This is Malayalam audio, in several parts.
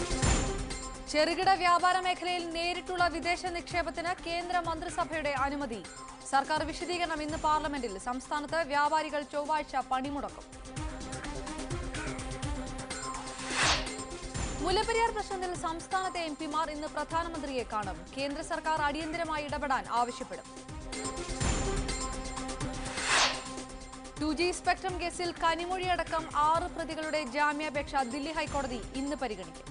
ചെറുകിട വ്യാപാര മേഖലയിൽ നേരിട്ടുള്ള വിദേശ നിക്ഷേപത്തിന് കേന്ദ്ര മന്ത്രിസഭയുടെ അനുമതി സർക്കാർ വിശദീകരണം ഇന്ന് പാർലമെന്റിൽ സംസ്ഥാനത്ത് വ്യാപാരികൾ ചൊവ്വാഴ്ച പണിമുടക്കും മുല്ലപ്പെരിയാർ പ്രശ്നത്തിൽ സംസ്ഥാനത്തെ എം പിമാർ ഇന്ന് പ്രധാനമന്ത്രിയെ കാണും കേന്ദ്ര സർക്കാർ അടിയന്തരമായി ഇടപെടാൻ ആവശ്യപ്പെടും ടു ജി സ്പെക്ട്രം കേസിൽ കനിമൊഴിയടക്കം ആറ് പ്രതികളുടെ ജാമ്യാപേക്ഷ ദില്ലി ഹൈക്കോടതി ഇന്ന് പരിഗണിക്കും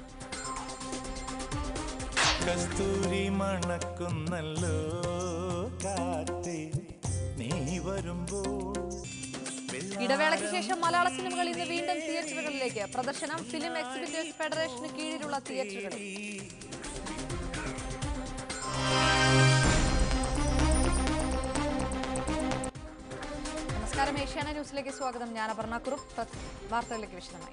കസ്തൂരി മണക്കുന്നല്ലോ കാറ്റേ നീ വരുമ്പോൾ ഇടവേളയ്ക്ക് ശേഷം മലയാള സിനിമകൾ ഇന്ന് വീണ്ടും തിയേറ്ററുകളിലേക്ക് പ്രദർശനം ഫിലിം എക്സിബിറ്റേഴ്സ് ഫെഡറേഷന് കീഴിലുള്ള തിയേറ്ററുകളിൽ നമസ്കാരം ഏഷ്യാന ന്യൂസിലേക്ക് സ്വാഗതം ഞാൻ അപർണ കുറുപ്പ് പ്ര- വാർത്തകളിലേക്ക് വിശദമായി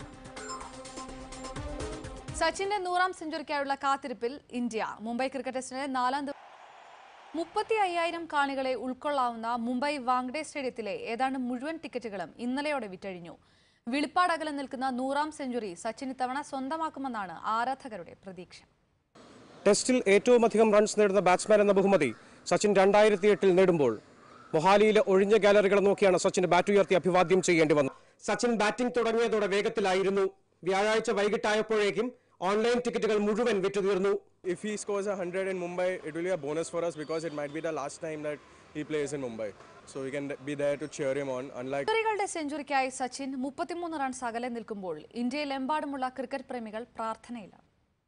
സച്ചിന്റെ നൂറാം സെഞ്ചുറിക്കായുള്ള കാത്തിരിപ്പിൽ ഇന്ത്യ മുംബൈ ക്രിക്കറ്റ് ടെസ്റ്റിന്റെ നാലാം ദിവസം മുപ്പത്തി അയ്യായിരം കാണികളെ ഉൾക്കൊള്ളാവുന്ന മുംബൈ വാങ്ഡെ സ്റ്റേഡിയത്തിലെ ഏതാണ്ട് മുഴുവൻ ടിക്കറ്റുകളും ഇന്നലെയോടെ വിറ്റഴിഞ്ഞു വിളിപ്പാട് അകലെ നിൽക്കുന്ന നൂറാം സെഞ്ചുറി സച്ചിൻ ഇത്തവണ സ്വന്തമാക്കുമെന്നാണ് ആരാധകരുടെ പ്രതീക്ഷ ടെസ്റ്റിൽ ഏറ്റവും അധികം റൺസ് നേടുന്ന ബാറ്റ്സ്മാൻ എന്ന ബഹുമതി സച്ചിൻ രണ്ടായിരത്തി എട്ടിൽ നേടുമ്പോൾ മൊഹാലിയിലെ ഒഴിഞ്ഞ ഗാലറികൾ നോക്കിയാണ് സച്ചിന് ബാറ്റ് ഉയർത്തി അഭിവാദ്യം ചെയ്യേണ്ടി വന്നത് സച്ചിൻ ബാറ്റിംഗ് തുടങ്ങിയതോടെ വേഗത്തിലായിരുന്നു വ്യാഴാഴ്ച വൈകിട്ടായപ്പോഴേക്കും ഓൺലൈൻ ടിക്കറ്റുകൾ മുഴുവൻ വിറ്റുതീർന്നു if he scores a 100 in Mumbai, it will be a bonus for us because it might be the last time that he plays in Mumbai. So we can be there to cheer him on. Unlike സെഞ്ചുറികളുടെ സെഞ്ചുറിക്കായി Sachin മുപ്പത്തിമൂന്ന് റൺസ് അകലെ നിൽക്കുമ്പോൾ ഇന്ത്യയിലെമ്പാടുമുള്ള ക്രിക്കറ്റ് പ്രേമികൾ പ്രാർത്ഥനയിലാണ്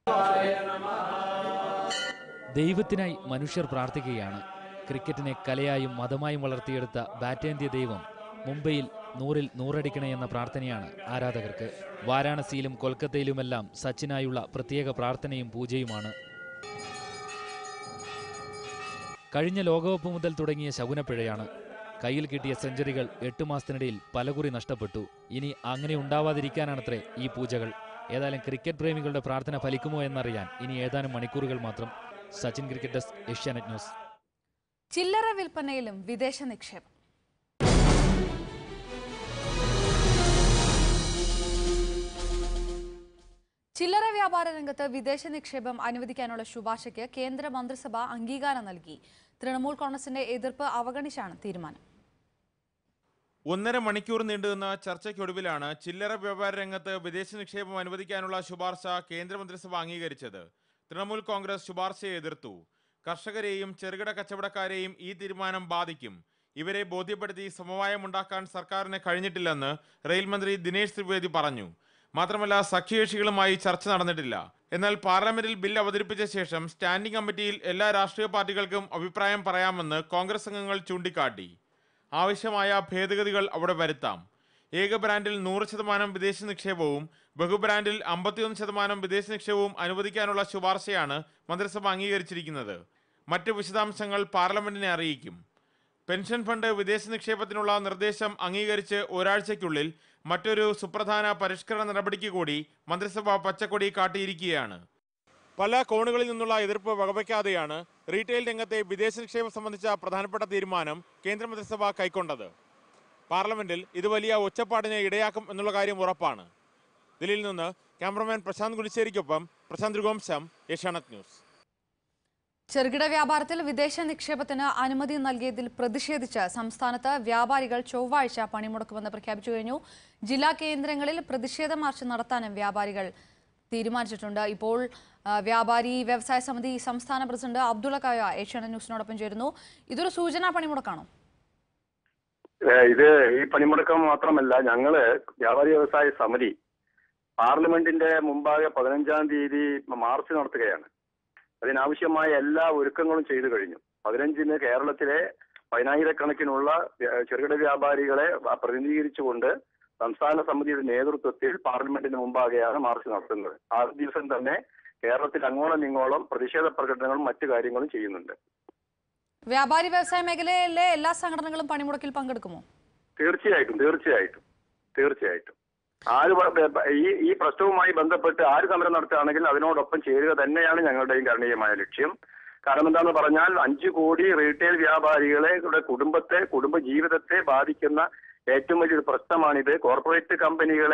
ദൈവത്തിനായി മനുഷ്യർ പ്രാർത്ഥിക്കുകയാണ് ക്രിക്കറ്റിനെ കലയായും മതമായും വളർത്തിയെടുത്ത ബാറ്റേന്ത്യ ദൈവം മുംബൈയിൽ നൂറിൽ നൂറടിക്കണേ എന്ന പ്രാർത്ഥനയാണ് ആരാധകർക്ക് വാരാണസിയിലും കൊൽക്കത്തയിലുമെല്ലാം സച്ചിനായുള്ള പ്രത്യേക പ്രാർത്ഥനയും പൂജയുമാണ് കഴിഞ്ഞ ലോകകപ്പ് മുതൽ തുടങ്ങിയ ശകുനപ്പിഴയാണ് കയ്യിൽ കിട്ടിയ സെഞ്ചുറികൾ എട്ട് മാസത്തിനിടയിൽ പലകുറി നഷ്ടപ്പെട്ടു ഇനി അങ്ങനെ ഉണ്ടാവാതിരിക്കാനാണത്രേ ഈ പൂജകൾ ഏതായാലും ക്രിക്കറ്റ് പ്രേമികളുടെ പ്രാർത്ഥന ഫലിക്കുമോ എന്നറിയാൻ ഇനി ഏതാനും മണിക്കൂറുകൾ മാത്രം Sachin cricket desk Asianet news ചില്ലറ വിൽപ്പനയിലും വിദേശ നിക്ഷേപം ചില്ലറ വ്യാപാര രംഗത്ത് വിദേശ നിക്ഷേപം അനുവദിക്കാനുള്ള ശുപാർശയ്ക്ക് കേന്ദ്ര മന്ത്രിസഭ അംഗീകാരം നൽകി തൃണമൂൽ കോൺഗ്രസിന്റെ എതിർപ്പ് അവഗണിച്ചാണ് തീരുമാനം ഒന്നര മണിക്കൂർ നീണ്ടുനിന്ന ചർച്ചയ്ക്കൊടുവിലാണ് ചില്ലറ വ്യാപാര രംഗത്ത് വിദേശ നിക്ഷേപം അനുവദിക്കാനുള്ള ശുപാർശ കേന്ദ്രമന്ത്രിസഭ അംഗീകരിച്ചത് തൃണമൂൽ കോൺഗ്രസ് ശുപാർശയെ എതിർത്തു കർഷകരെയും ചെറുകിട കച്ചവടക്കാരെയും ഈ തീരുമാനം ബാധിക്കും ഇവരെ ബോധ്യപ്പെടുത്തി സമവായമുണ്ടാക്കാൻ സർക്കാരിന് കഴിഞ്ഞിട്ടില്ലെന്ന് റെയിൽ മന്ത്രി ദിനേശ് ത്രിവേദി പറഞ്ഞു മാത്രമല്ല സഖ്യകക്ഷികളുമായി ചർച്ച നടന്നിട്ടില്ല എന്നാൽ പാർലമെന്റിൽ ബിൽ അവതരിപ്പിച്ച ശേഷം സ്റ്റാൻഡിംഗ് കമ്മിറ്റിയിൽ എല്ലാ രാഷ്ട്രീയ പാർട്ടികൾക്കും അഭിപ്രായം പറയാമെന്ന് കോൺഗ്രസ് അംഗങ്ങൾ ചൂണ്ടിക്കാട്ടി ആവശ്യമായ ഭേദഗതികൾ അവിടെ വരുത്താം ഏക ബ്രാൻഡിൽ നൂറ് ശതമാനം വിദേശ നിക്ഷേപവും ബഹുബ്രാൻഡിൽ അമ്പത്തിയൊന്ന് ശതമാനം വിദേശ നിക്ഷേപവും അനുവദിക്കാനുള്ള ശുപാർശയാണ് മന്ത്രിസഭ അംഗീകരിച്ചിരിക്കുന്നത് മറ്റ് വിശദാംശങ്ങൾ പാർലമെന്റിനെ അറിയിക്കും പെൻഷൻ ഫണ്ട് വിദേശ നിക്ഷേപത്തിനുള്ള നിർദ്ദേശം അംഗീകരിച്ച് ഒരാഴ്ചയ്ക്കുള്ളിൽ മറ്റൊരു സുപ്രധാന പരിഷ്കരണ നടപടിക്ക് കൂടി മന്ത്രിസഭ പച്ചക്കൊടി കാട്ടിയിരിക്കുകയാണ് പല കോണുകളിൽ നിന്നുള്ള എതിർപ്പ് വകവയ്ക്കാതെയാണ് റീറ്റെയിൽ രംഗത്തെ വിദേശ നിക്ഷേപം സംബന്ധിച്ച പ്രധാനപ്പെട്ട തീരുമാനം കേന്ദ്രമന്ത്രിസഭ കൈക്കൊണ്ടത് പാർലമെന്റിൽ ഇത് വലിയ ഒച്ചപ്പാടിന് ഇടയാക്കും എന്നുള്ള കാര്യം ഉറപ്പാണ് ദില്ലിയിൽ നിന്ന് ക്യാമറമാൻ പ്രശാന്ത് കുലിശ്ശേരിക്കൊപ്പം പ്രശാന്ത് രഘുവംശം ഏഷ്യാനെറ്റ് ന്യൂസ് ചെറുകിട വ്യാപാരത്തിൽ വിദേശ നിക്ഷേപത്തിന് അനുമതി നൽകിയതിൽ പ്രതിഷേധിച്ച് സംസ്ഥാനത്ത് വ്യാപാരികൾ ചൊവ്വാഴ്ച പണിമുടക്കുമെന്ന് പ്രഖ്യാപിച്ചു കഴിഞ്ഞു ജില്ലാ കേന്ദ്രങ്ങളിൽ പ്രതിഷേധ മാർച്ച് നടത്താനും വ്യാപാരികൾ തീരുമാനിച്ചിട്ടുണ്ട് ഇപ്പോൾ ആ, വ്യാപാരി വ്യവസായ സമിതി സംസ്ഥാന പ്രസിഡന്റ് അബ്ദുള്ള കായ ഏഷ്യാനെറ്റ് ന്യൂസിനോടൊപ്പം ചേരുന്നു ഇതൊരു സൂചനാ പണിമുടക്കാണോ ഏ, ഇത് ഈ പണിമുടക്കം മാത്രമല്ല ഞങ്ങള് വ്യാപാരി വ്യവസായ സമിതി പാർലമെന്റിന്റെ മുമ്പാകെ പതിനഞ്ചാം തീയതി മാർച്ച് നടത്തുകയാണ് അതിനാവശ്യമായ എല്ലാ ഒരുക്കങ്ങളും ചെയ്തു കഴിഞ്ഞു പതിനഞ്ചിന് കേരളത്തിലെ പതിനായിരക്കണക്കിനുള്ള വ്യ- ചെറുകിട വ്യാപാരികളെ പ്രതിനിധീകരിച്ചുകൊണ്ട് സംസ്ഥാന സമിതിയുടെ നേതൃത്വത്തിൽ പാർലമെന്റിന് മുമ്പാകെയാണ് മാർച്ച് നടത്തുന്നത് ആ ദിവസം തന്നെ കേരളത്തിൽ അങ്ങോളം ഇങ്ങോളം പ്രതിഷേധ പ്രകടനങ്ങളും മറ്റു കാര്യങ്ങളും ചെയ്യുന്നുണ്ട് വ്യാപാരി വ്യവസായ മേഖലയിലെ എല്ലാ സംഘടനകളും പണിമുടക്കിൽ പങ്കെടുക്കുമോ തീർച്ചയായിട്ടും തീർച്ചയായിട്ടും തീർച്ചയായിട്ടും ആര് വ- ബ- ബ- ഈ ഈ പ്രശ്നവുമായി ബന്ധപ്പെട്ട് ആര് സമരം നടത്തുകയാണെങ്കിൽ അതിനോടൊപ്പം ചേരുക തന്നെയാണ് ഞങ്ങളുടെയും കരണീയമായ ലക്ഷ്യം കാരണം എന്താണെന്ന് പറഞ്ഞാൽ അഞ്ചു കോടി റീറ്റെയിൽ വ്യാപാരികളെ യുടെ കുടുംബത്തെ കുടുംബ ജീവിതത്തെ ബാധിക്കുന്ന ഏറ്റവും വലിയൊരു പ്രശ്നമാണിത് കോർപ്പറേറ്റ് കമ്പനികളെ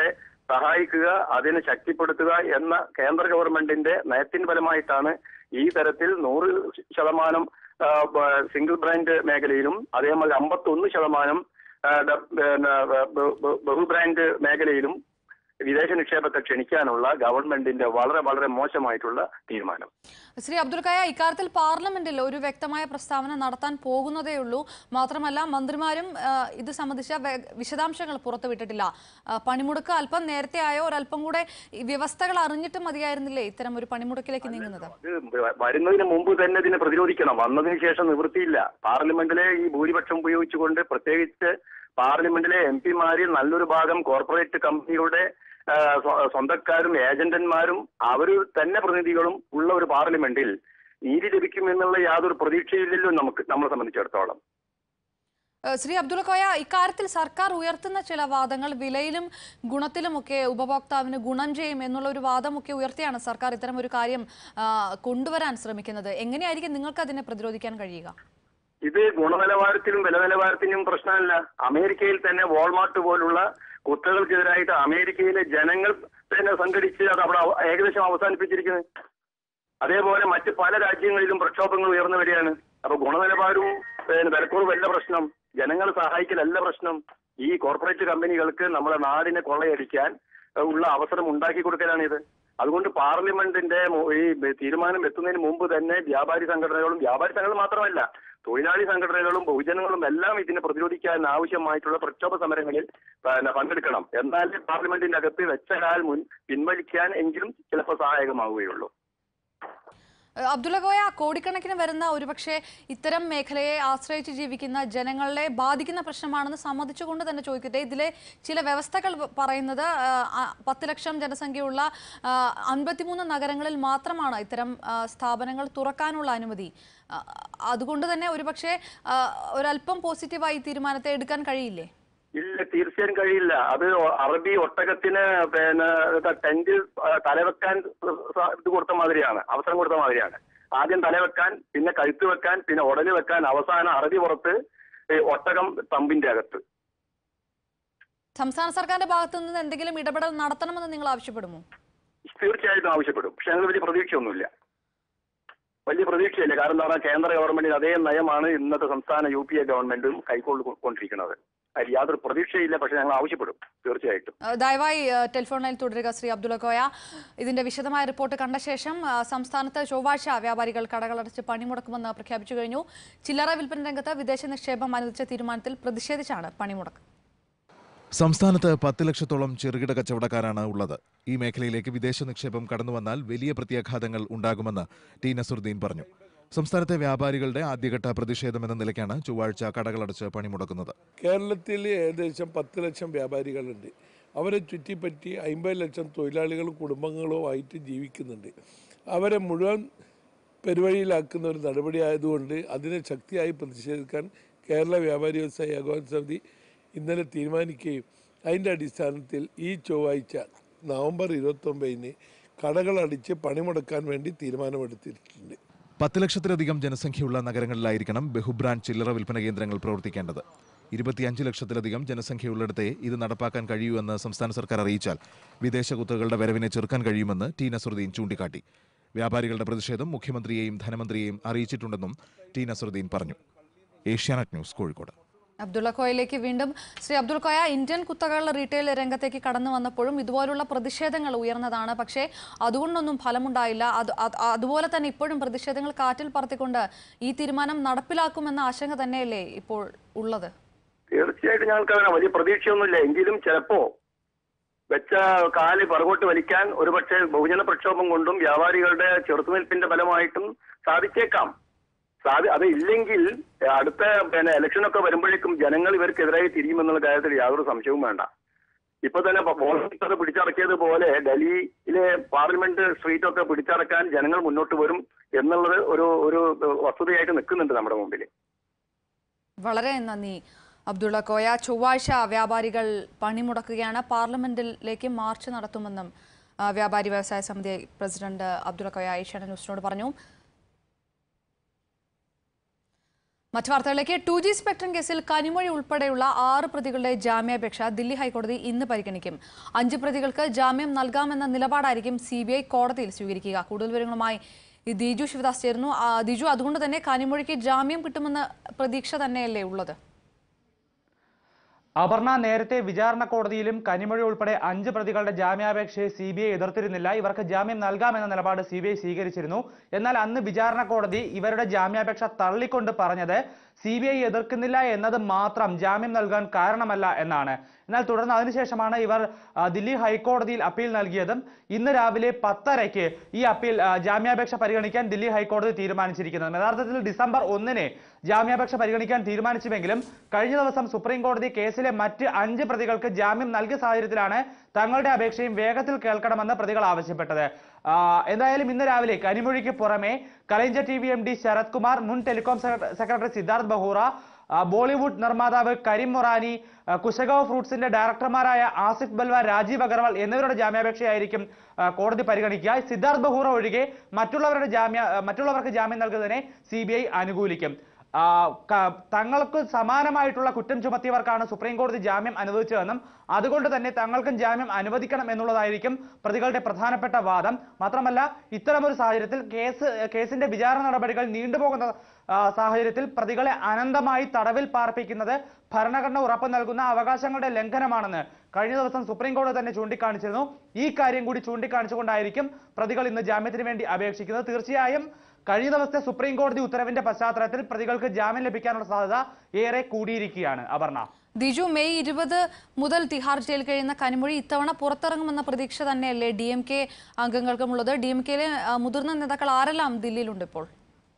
സഹായിക്കുക അതിനെ ശക്തിപ്പെടുത്തുക എന്ന കേന്ദ്ര ഗവൺമെന്റിന്റെ നയത്തിന് ഫലമായിട്ടാണ് ഈ തരത്തിൽ നൂറ് ശതമാനം ആ, ബ- സിംഗിൾ ബ്രാൻഡ് മേഖലയിലും അതേമാതിരി അമ്പത്തൊന്ന് ശതമാനം ആ, ഡ- പിന്നെ ബ- ബ- ബഹു ബ്രാൻഡ് മേഖലയിലും വിദേശ നിക്ഷേപത്തെ ക്ഷണിക്കാനുള്ള ഗവൺമെന്റിന്റെ വളരെ വളരെ മോശമായിട്ടുള്ള തീരുമാനം ശ്രീ അബ്ദുൽ കയ ഇക്കാര്യത്തിൽ പാർലമെന്റിൽ ഒരു വ്യക്തമായ പ്രസ്താവന നടത്താൻ പോകുന്നതേ ഉള്ളൂ മാത്രമല്ല മന്ത്രിമാരും ആ, ഇത് സംബന്ധിച്ച വെ- വിശദാംശങ്ങൾ പുറത്തുവിട്ടിട്ടില്ല ആ, പണിമുടക്ക് അല്പം നേരത്തെ ആയോ ഒരല്പം കൂടെ ഈ വ്യവസ്ഥകൾ അറിഞ്ഞിട്ട് മതിയായിരുന്നില്ലേ ഇത്തരം ഒരു പണിമുടക്കിലേക്ക് നീങ്ങുന്നത് ഇത് വരുന്നതിന് മുമ്പ് തന്നെ ഇതിനെ പ്രതിരോധിക്കണം വന്നതിന് ശേഷം നിവൃത്തിയില്ല പാർലമെന്റിലെ ഈ ഭൂരിപക്ഷം ഉപയോഗിച്ചുകൊണ്ട് പ്രത്യേകിച്ച് പാർലമെന്റിലെ എം പിമാരിൽ നല്ലൊരു ഭാഗം കോർപ്പറേറ്റ് കമ്പനികളുടെ ആ, സ്വ- സ്വന്തക്കാരും ഏജന്റന്മാരും അവർ തന്നെ പ്രതിനിധികളും ഉള്ള ഒരു പാർലമെന്റിൽ നീതി ലഭിക്കും എന്നുള്ള യാതൊരു പ്രതീക്ഷയില്ലല്ലോ നമുക്ക് നമ്മളെ സംബന്ധിച്ചിടത്തോളം ഏഹ് ശ്രീ അബ്ദുൽ കോയ ഇക്കാര്യത്തിൽ സർക്കാർ ഉയർത്തുന്ന ചില വാദങ്ങൾ വിലയിലും ഗുണത്തിലുമൊക്കെ ഉപഭോക്താവിന് ഗുണം ചെയ്യും എന്നുള്ള ഒരു വാദമൊക്കെ ഉയർത്തിയാണ് സർക്കാർ ഇത്തരം ഒരു കാര്യം ആ, കൊണ്ടുവരാൻ ശ്രമിക്കുന്നത് എങ്ങനെയായിരിക്കും നിങ്ങൾക്ക് അതിനെ പ്രതിരോധിക്കാൻ കഴിയുക ഇത് ഗുണനിലവാരത്തിലും വില നിലവാരത്തിനും പ്രശ്നമല്ല അമേരിക്കയിൽ തന്നെ വാൾമാർട്ട് പോലുള്ള കുത്തകൾക്കെതിരായിട്ട് അമേരിക്കയിലെ ജനങ്ങൾ തന്നെ സംഘടിച്ച് അത് അവിടെ അവ- ഏകദേശം അവസാനിപ്പിച്ചിരിക്കുന്നത് അതേപോലെ മറ്റ് പല രാജ്യങ്ങളിലും പ്രക്ഷോഭങ്ങൾ ഉയർന്നു വരികയാണ് അപ്പൊ ഗുണനിലവാരവും പിന്നെ വിലക്കുറവല്ല പ്രശ്നം ജനങ്ങളെ സഹായിക്കലല്ല പ്രശ്നം ഈ കോർപ്പറേറ്റ് കമ്പനികൾക്ക് നമ്മുടെ നാടിനെ കൊള്ളയടിക്കാൻ ഏഹ്, ഉള്ള അവസരം ഉണ്ടാക്കി കൊടുക്കലാണ് ഇത് അതുകൊണ്ട് പാർലമെന്റിന്റെ മു- ഈ തീരുമാനം എത്തുന്നതിന് മുമ്പ് തന്നെ വ്യാപാരി സംഘടനകളും വ്യാപാരി സംഘടന മാത്രമല്ല തൊഴിലാളി സംഘടനകളും ബഹുജനങ്ങളും എല്ലാം ഇതിനെ പ്രതിരോധിക്കാൻ ആവശ്യമായിട്ടുള്ള പ്രക്ഷോഭ സമരങ്ങളിൽ പിന്നെ പങ്കെടുക്കണം എന്നാലേ പാർലമെന്റിന്റെ അകത്ത് വെച്ച കാൽ മുൻ പിൻവലിക്കാൻ എങ്കിലും ചിലപ്പോൾ സഹായകമാവുകയുള്ളൂ ഏഹ് അബ്ദുള്ള കോയ കോടിക്കണക്കിന് വരുന്ന ഒരുപക്ഷെ ഇത്തരം മേഖലയെ ആശ്രയിച്ച് ജീവിക്കുന്ന ജനങ്ങളെ ബാധിക്കുന്ന പ്രശ്നമാണെന്ന് സമ്മതിച്ചുകൊണ്ട് തന്നെ ചോദിക്കട്ടെ ഇതിലെ ചില വ്യവസ്ഥകൾ പ- പറയുന്നത് ആഹ്, ആ, പത്ത് ലക്ഷം ജനസംഖ്യയുള്ള ആഹ്, അൻപത്തിമൂന്ന് നഗരങ്ങളിൽ മാത്രമാണ് ഇത്തരം ആഹ്, സ്ഥാപനങ്ങൾ തുറക്കാനുള്ള അനുമതി ആഹ്, അതുകൊണ്ട് തന്നെ ഒരുപക്ഷെ ആഹ്, ഒരല്പം പോസിറ്റീവായി തീരുമാനത്തെ എടുക്കാൻ കഴിയില്ലേ ഇല്ല തീർച്ചയായും കഴിയില്ല അത് ഒ- അറബി ഒട്ടകത്തിന് പിന്നെ ഇത് ടെന്റ് ആ, തലവെക്കാൻ സ- ഇത് കൊടുത്ത മാതിരിയാണ് അവസരം കൊടുത്ത മാതിരിയാണ് ആദ്യം തലവെക്കാൻ പിന്നെ കഴുത്ത് വെക്കാൻ പിന്നെ ഉടല് വെക്കാൻ അവസാനം അറബി പുറത്ത് ഈ ഒട്ടകം തമ്പിന്റെ അകത്ത് സംസ്ഥാന സർക്കാരിന്റെ ഭാഗത്തു നിന്ന് എന്തെങ്കിലും ഇടപെടൽ നടത്തണമെന്ന് നിങ്ങൾ ആവശ്യപ്പെടുമോ തീർച്ചയായിട്ടും ആവശ്യപ്പെടും പക്ഷെ ഞങ്ങൾ വലിയ പ്രതീക്ഷയൊന്നുമില്ല വലിയ പ്രതീക്ഷയില്ല കാരണം എന്താ പറഞ്ഞാൽ കേന്ദ്ര ഗവൺമെന്റിന് അതേ നയമാണ് ഇന്നത്തെ സംസ്ഥാന യു പി എ ഗവൺമെന്റും കൈക്കൊണ്ടുകൊണ്ടിരിക്കുന്നത് അതിൽ യാതൊരു പ്രതീക്ഷയില്ല പക്ഷെ ഞങ്ങൾ ആവശ്യപ്പെടും തീർച്ചയായിട്ടും ഏഹ് ദയവായി ഏഹ് ടെലിഫോൺ ലൈനിൽ തുടരുക ശ്രീ അബ്ദുള്ള കോയ ഇതിന്റെ വിശദമായ റിപ്പോർട്ട് കണ്ട ശേഷം ആ, സംസ്ഥാനത്ത് ചൊവ്വാഴ്ച വ്യാപാരികൾ കടകളടച്ച് പണിമുടക്കുമെന്ന് പ്രഖ്യാപിച്ചു കഴിഞ്ഞു ചില്ലറ വിൽപ്പന രംഗത്ത് വിദേശ നിക്ഷേപം അനുവദിച്ച തീരുമാനത്തിൽ പ്രതിഷേധിച്ചാണ് പണിമുടക്ക് സംസ്ഥാനത്ത് പത്ത് ലക്ഷത്തോളം ചെറുകിട കച്ചവടക്കാരാണ് ഉള്ളത് ഈ മേഖലയിലേക്ക് വിദേശ നിക്ഷേപം കടന്നുവന്നാൽ വലിയ പ്രത്യാഘാതങ്ങൾ ഉണ്ടാകുമെന്ന് ടി നസുറുദ്ദീൻ പറഞ്ഞു സംസ്ഥാനത്തെ വ്യാപാരികളുടെ ആദ്യഘട്ട പ്രതിഷേധമെന്ന നിലയ്ക്കാണ് ചൊവ്വാഴ്ച കടകളടച്ച് പണിമുടക്കുന്നത് കേരളത്തിൽ ഏകദേശം പത്ത് ലക്ഷം വ്യാപാരികളുണ്ട് അവരെ ചുറ്റിപ്പറ്റി അമ്പത് ലക്ഷം തൊഴിലാളികളും കുടുംബങ്ങളും ആയിട്ട് ജീവിക്കുന്നുണ്ട് അവരെ മുഴുവൻ പെരുവഴിയിലാക്കുന്ന ഒരു നടപടി ആയതുകൊണ്ട് അതിനെ ശക്തിയായി പ്രതിഷേധിക്കാൻ കേരള വ്യാപാരി വ്യവസായ ഏകോപന സമിതി ഇന്നലെ തീരുമാനിക്കുകയും അതിൻ്റെ അടിസ്ഥാനത്തിൽ ഈ ചൊവ്വാഴ്ച നവംബർ ഇരുപത്തൊമ്പതിന് കടകളടിച്ച് പണിമുടക്കാൻ വേണ്ടി തീരുമാനമെടുത്തിട്ടുണ്ട് പത്ത് ലക്ഷത്തിലധികം ജനസംഖ്യയുള്ള നഗരങ്ങളിലായിരിക്കണം ബഹുബ്രാൻഡ് ചില്ലറ വിൽപ്പന കേന്ദ്രങ്ങൾ പ്രവർത്തിക്കേണ്ടത് ഇരുപത്തിയഞ്ച് ലക്ഷത്തിലധികം ജനസംഖ്യയുള്ളിടത്തെ ഇത് നടപ്പാക്കാൻ കഴിയൂ എന്ന് സംസ്ഥാന സർക്കാർ അറിയിച്ചാൽ വിദേശ കുത്തകളുടെ വരവിനെ ചെറുക്കാൻ കഴിയുമെന്ന് ടി നസറുദ്ദീൻ ചൂണ്ടിക്കാട്ടി വ്യാപാരികളുടെ പ്രതിഷേധം മുഖ്യമന്ത്രിയെയും ധനമന്ത്രിയെയും അറിയിച്ചിട്ടുണ്ടെന്നും ടി നസറുദ്ദീൻ പറഞ്ഞു ഏഷ്യാനെറ്റ് ന്യൂസ് കോഴിക്കോട് അബ്ദുള്ള കോയയിലേക്ക് വീണ്ടും ശ്രീ അബ്ദുൾ കോയ ഇന്ത്യൻ കുത്തകളുടെ റീറ്റെയിൽ രംഗത്തേക്ക് കടന്നു വന്നപ്പോഴും ഇതുപോലുള്ള പ്രതിഷേധങ്ങൾ ഉയർന്നതാണ് പക്ഷേ അതുകൊണ്ടൊന്നും ഫലമുണ്ടായില്ല അത് അത് അതുപോലെ തന്നെ ഇപ്പോഴും പ്രതിഷേധങ്ങൾ കാറ്റിൽ പറത്തിക്കൊണ്ട് ഈ തീരുമാനം നടപ്പിലാക്കുമെന്ന ആശങ്ക തന്നെയല്ലേ ഇപ്പോൾ ഉള്ളത് തീർച്ചയായിട്ടും ഞങ്ങൾക്ക് അങ്ങനെ വലിയ പ്രതീക്ഷയൊന്നുമില്ല എങ്കിലും ചിലപ്പോ വെച്ച കാല് പുറകോട്ട് വലിക്കാൻ ഒരുപക്ഷെ ബഹുജന പ്രക്ഷോഭം കൊണ്ടും വ്യാപാരികളുടെ ചെറുത്തുനിൽപ്പിന്റെ ഫലമായിട്ടും സാധിച്ചേക്കാം സാധി അത് ഇല്ലെങ്കിൽ അടുത്ത പിന്നെ ഇലക്ഷനൊക്കെ വരുമ്പോഴേക്കും ജനങ്ങൾ ഇവർക്കെതിരായി തിരിയുമെന്നുള്ള കാര്യത്തിൽ യാതൊരു സംശയവും വേണ്ട ഇപ്പൊ തന്നെ ബോൾസർ പിടിച്ചടക്കിയതുപോലെ ഡൽഹിയിലെ പാർലമെന്റ് സ്ട്രീറ്റ് ഒക്കെ പിടിച്ചടക്കാൻ ജനങ്ങൾ മുന്നോട്ട് വരും എന്നുള്ളത് ഒരു ഒരു വസ്തുതയായിട്ട് നിൽക്കുന്നുണ്ട് നമ്മുടെ മുമ്പിൽ വളരെ നന്ദി അബ്ദുള്ള കോയ ചൊവ്വാഴ്ച വ്യാപാരികൾ പണിമുടക്കുകയാണ് പാർലമെന്റിലേക്ക് മാർച്ച് നടത്തുമെന്നും ആ, വ്യാപാരി വ്യവസായ സമിതി പ്രസിഡന്റ് അബ്ദുള്ള കോയ ഏഷ്യാനെറ്റ് ന്യൂസിനോട് പറഞ്ഞു മറ്റു വാർത്തകളിലേക്ക് ടു ജി സ്പെക്ട്രം കേസിൽ കനിമൊഴി ഉൾപ്പെടെയുള്ള ആറ് പ്രതികളുടെ ജാമ്യാപേക്ഷ ദില്ലി ഹൈക്കോടതി ഇന്ന് പരിഗണിക്കും അഞ്ച് പ്രതികൾക്ക് ജാമ്യം നൽകാമെന്ന നിലപാടായിരിക്കും സി ബി ഐ കോടതിയിൽ സ്വീകരിക്കുക കൂടുതൽ വിവരങ്ങളുമായി ഈ ദിജു ശിവദാസ് ചേരുന്നു ആ, ദിജു അതുകൊണ്ട് തന്നെ കനിമൊഴിക്ക് ജാമ്യം കിട്ടുമെന്ന പ്രതീക്ഷ തന്നെയല്ലേ ഉള്ളത് അപർണ നേരത്തെ വിചാരണ കോടതിയിലും കനിമൊഴി ഉൾപ്പെടെ അഞ്ച് പ്രതികളുടെ ജാമ്യാപേക്ഷയെ സി ബി ഐ എതിർത്തിരുന്നില്ല ഇവർക്ക് ജാമ്യം നൽകാമെന്ന നിലപാട് സി ബി ഐ സ്വീകരിച്ചിരുന്നു എന്നാൽ അന്ന് വിചാരണ കോടതി ഇവരുടെ ജാമ്യാപേക്ഷ തള്ളിക്കൊണ്ട് പറഞ്ഞത് സി ബി ഐ എതിർക്കുന്നില്ല എന്നത് മാത്രം ജാമ്യം നൽകാൻ കാരണമല്ല എന്നാണ് എന്നാൽ തുടർന്ന് അതിനുശേഷമാണ് ഇവർ ആ, ദില്ലി ഹൈക്കോടതിയിൽ അപ്പീൽ നൽകിയതും ഇന്ന് രാവിലെ പത്തരയ്ക്ക് ഈ അപ്പീൽ ആ, ജാമ്യാപേക്ഷ പരിഗണിക്കാൻ ദില്ലി ഹൈക്കോടതി തീരുമാനിച്ചിരിക്കുന്നത് യഥാർത്ഥത്തിൽ ഡിസംബർ ഒന്നിന് ജാമ്യാപേക്ഷ പരിഗണിക്കാൻ തീരുമാനിച്ചുവെങ്കിലും കഴിഞ്ഞ ദിവസം സുപ്രീം കോടതി കേസിലെ മറ്റ് അഞ്ച് പ്രതികൾക്ക് ജാമ്യം നൽകിയ സാഹചര്യത്തിലാണ് തങ്ങളുടെ അപേക്ഷയും വേഗത്തിൽ കേൾക്കണമെന്ന് പ്രതികൾ ആവശ്യപ്പെട്ടത് ആ, എന്തായാലും ഇന്ന് രാവിലെ കനിമൊഴിക്ക് പുറമെ Kalaignar T V M D Sarath Kumar മുൻ ടെലികോം സെക്ര- സെക്രട്ടറി സിദ്ധാർത്ഥ് ബഹൂറ ആ, ബോളിവുഡ് നിർമ്മാതാവ് കരീം മൊറാനി ആ, കുശഗാവ് ഫ്രൂട്ട്സിന്റെ ഡയറക്ടർമാരായ ആസിഫ് ബൽവ രാജീവ് അഗർവാൾ എന്നിവരുടെ ജാമ്യാപേക്ഷയായിരിക്കും ആ, കോടതി പരിഗണിക്കുക സിദ്ധാർത്ഥ് ബഹൂറ ഒഴികെ മറ്റുള്ളവരുടെ ജാമ്യ ആ, മറ്റുള്ളവർക്ക് ജാമ്യം നൽകുന്നതിനെ സി ബി ഐ അനുകൂലിക്കും ആ, ക- തങ്ങൾക്ക് സമാനമായിട്ടുള്ള കുറ്റം ചുമത്തിയവർക്കാണ് സുപ്രീം കോടതി ജാമ്യം അനുവദിച്ചതെന്നും അതുകൊണ്ട് തന്നെ തങ്ങൾക്കും ജാമ്യം അനുവദിക്കണം എന്നുള്ളതായിരിക്കും പ്രതികളുടെ പ്രധാനപ്പെട്ട വാദം മാത്രമല്ല ഇത്തരമൊരു സാഹചര്യത്തിൽ കേസ് കേസിന്റെ വിചാരണ നടപടികൾ നീണ്ടുപോകുന്ന ആ, സാഹചര്യത്തിൽ പ്രതികളെ അനന്തമായി തടവിൽ പാർപ്പിക്കുന്നത് ഭരണഘടന ഉറപ്പു നൽകുന്ന അവകാശങ്ങളുടെ ലംഘനമാണെന്ന് കഴിഞ്ഞ ദിവസം സുപ്രീം കോടതി തന്നെ ചൂണ്ടിക്കാണിച്ചിരുന്നു ഈ കാര്യം കൂടി ചൂണ്ടിക്കാണിച്ചുകൊണ്ടായിരിക്കും പ്രതികൾ ഇന്ന് ജാമ്യത്തിന് വേണ്ടി അപേക്ഷിക്കുന്നത് തീർച്ചയായും കഴിഞ്ഞ ദിവസത്തെ സുപ്രീം കോടതി ഉത്തരവിന്റെ പശ്ചാത്തലത്തിൽ പ്രതികൾക്ക് ജാമ്യം ലഭിക്കാനുള്ള സാധ്യത ഏറെ കൂടിയിരിക്കുകയാണ് അപർണ ദിജു മെയ് ഇരുപത് മുതൽ തിഹാർ ജയിൽ കഴിയുന്ന കനിമൊഴി ഇത്തവണ പുറത്തിറങ്ങുമെന്ന പ്രതീക്ഷ തന്നെയല്ലേ ഡി എം കെ അംഗങ്ങൾക്കുമുള്ളത് ഡി എം കെയിലെ മുതിർന്ന നേതാക്കൾ ആരെല്ലാം ദില്ലിയിലുണ്ട് ഇപ്പോൾ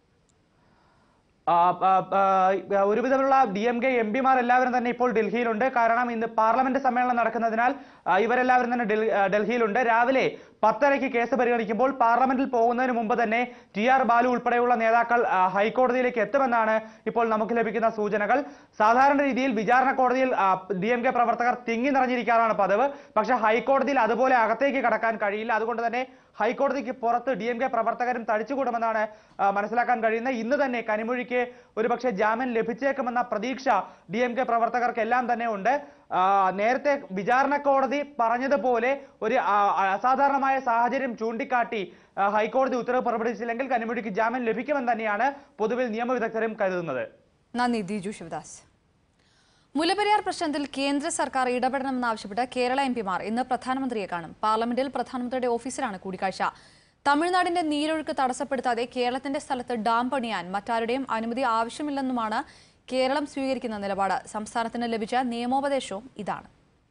ആ, ആ, ആ, ഒരുവിധമുള്ള ഡി എം കെ എം പിമാർ എല്ലാവരും തന്നെ ഇപ്പോൾ ഡൽഹിയിലുണ്ട് കാരണം ഇന്ന് പാർലമെന്റ് സമ്മേളനം നടക്കുന്നതിനാൽ ആ, ഇവരെല്ലാവരും തന്നെ ഡൽ- ആ, ഡൽഹിയിലുണ്ട് രാവിലെ പത്തരയ്ക്ക് കേസ് പരിഗണിക്കുമ്പോൾ പാർലമെന്റിൽ പോകുന്നതിന് മുമ്പ് തന്നെ ടി ആർ ബാലു ഉൾപ്പെടെയുള്ള നേതാക്കൾ ആ, ഹൈക്കോടതിയിലേക്ക് എത്തുമെന്നാണ് ഇപ്പോൾ നമുക്ക് ലഭിക്കുന്ന സൂചനകൾ സാധാരണ രീതിയിൽ വിചാരണ കോടതിയിൽ ഡി എം കെ പ്രവർത്തകർ തിങ്ങി നിറഞ്ഞിരിക്കാറാണ് പതിവ് പക്ഷെ ഹൈക്കോടതിയിൽ അതുപോലെ അകത്തേക്ക് കടക്കാൻ കഴിയില്ല അതുകൊണ്ട് തന്നെ ഹൈക്കോടതിക്ക് പുറത്ത് ഡി എം കെ പ്രവർത്തകരും തടിച്ചുകൂടുമെന്നാണ് ആ, മനസ്സിലാക്കാൻ കഴിയുന്നത് ഇന്ന് തന്നെ കനിമൊഴിക്ക് ഒരുപക്ഷെ ജാമ്യം ലഭിച്ചേക്കുമെന്ന പ്രതീക്ഷ ഡി എം കെ പ്രവർത്തകർക്ക് എല്ലാം തന്നെ ഉണ്ട് ആ, നേരത്തെ വിചാരണ കോടതി പറഞ്ഞതുപോലെ ഒരു ആ, അസാധാരണമായ സാഹചര്യം ചൂണ്ടിക്കാട്ടി ആ, ഹൈക്കോടതി ഉത്തരവ് പുറപ്പെടുവിച്ചില്ലെങ്കിൽ കനിമൊഴിക്ക് ജാമ്യം ലഭിക്കുമെന്ന് തന്നെയാണ് പൊതുവിൽ നിയമവിദഗ്ധരും കരുതുന്നത് നന്ദി ദിജു ശിവദാസ് മുല്ലപ്പെരിയാർ പ്രശ്നത്തിൽ കേന്ദ്ര സർക്കാർ ഇടപെടണമെന്നാവശ്യപ്പെട്ട് കേരള എം പിമാർ ഇന്ന് പ്രധാനമന്ത്രിയെ കാണും പാർലമെന്റിൽ പ്രധാനമന്ത്രിയുടെ ഓഫീസിലാണ് കൂടിക്കാഴ്ച തമിഴ്നാടിന്റെ നീരൊഴുക്ക് തടസ്സപ്പെടുത്താതെ കേരളത്തിന്റെ സ്ഥലത്ത് ഡാം പണിയാൻ മറ്റാരുടെയും അനുമതി ആവശ്യമില്ലെന്നുമാണ് കേരളം സ്വീകരിക്കുന്ന നിലപാട് സംസ്ഥാനത്തിന് ലഭിച്ച നിയമോപദേശവും ഇതാണ്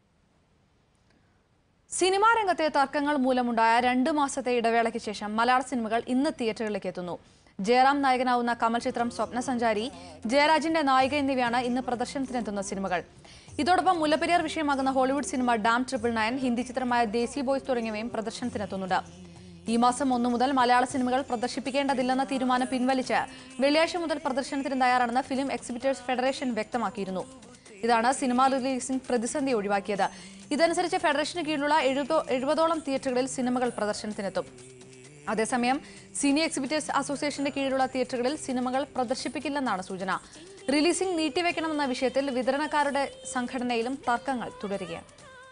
സിനിമാ രംഗത്തെ തർക്കങ്ങൾ മൂലമുണ്ടായ രണ്ടു മാസത്തെ ഇടവേളയ്ക്ക് ശേഷം മലയാള സിനിമകൾ ഇന്ന് തിയേറ്ററുകളിലേക്ക് എത്തുന്നു ജയറാം നായകനാവുന്ന കമൽ ചിത്രം സ്വപ്നസഞ്ചാരി ജയരാജിന്റെ നായിക എന്നിവയാണ് ഇന്ന് പ്രദർശനത്തിനെത്തുന്ന സിനിമകൾ ഇതോടൊപ്പം മുല്ലപ്പെരിയാർ വിഷയമാകുന്ന ഹോളിവുഡ് സിനിമ ഡാം ട്രിപ്പിൾ നയൻ ഹിന്ദി ചിത്രമായ ദേശി ബോയ്സ് തുടങ്ങിയവയും പ്രദർശനത്തിനെത്തുന്നുണ്ട് ഈ മാസം ഒന്നു മുതൽ മലയാള സിനിമകൾ പ്രദർശിപ്പിക്കേണ്ടതില്ലെന്ന തീരുമാനം പിൻവലിച്ച് വെള്ളിയാഴ്ച മുതൽ പ്രദർശനത്തിന് തയ്യാറാണെന്ന് ഫിലിം എക്സിബിറ്റേഴ്സ് ഫെഡറേഷൻ വ്യക്തമാക്കിയിരുന്നു ഇതാണ് സിനിമാ റിലീസിംഗ് പ്രതിസന്ധി ഒഴിവാക്കിയത് ഇതനുസരിച്ച് ഫെഡറേഷന് കീഴിലുള്ള എഴുപതോ എഴുപതോളം തിയേറ്ററുകളിൽ സിനിമകൾ പ്രദർശനത്തിനെത്തും അതേസമയം സിനി എക്സിബിറ്റേഴ്സ് അസോസിയേഷന്റെ കീഴിലുള്ള തിയേറ്ററുകളിൽ സിനിമകൾ പ്രദർശിപ്പിക്കില്ലെന്നാണ് സൂചന റിലീസിംഗ് നീട്ടിവെക്കണമെന്ന വിഷയത്തിൽ വിതരണക്കാരുടെ സംഘടനയിലും തർക്കങ്ങൾ തുടരുകയാണ്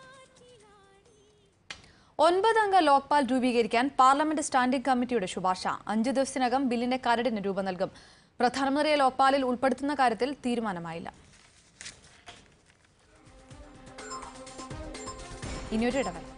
ഒൻപതംഗ ലോക്പാൽ രൂപീകരിക്കാൻ പാർലമെന്റ് സ്റ്റാൻഡിംഗ് കമ്മിറ്റിയുടെ ശുപാർശ അഞ്ച് ദിവസത്തിനകം ബില്ലിന്റെ കരടിന് രൂപം നൽകും പ്രധാനമന്ത്രിയെ ലോക്പാലിൽ ഉൾപ്പെടുത്തുന്ന കാര്യത്തിൽ തീരുമാനമായില്ല ഇനിയൊരു ഇടവേള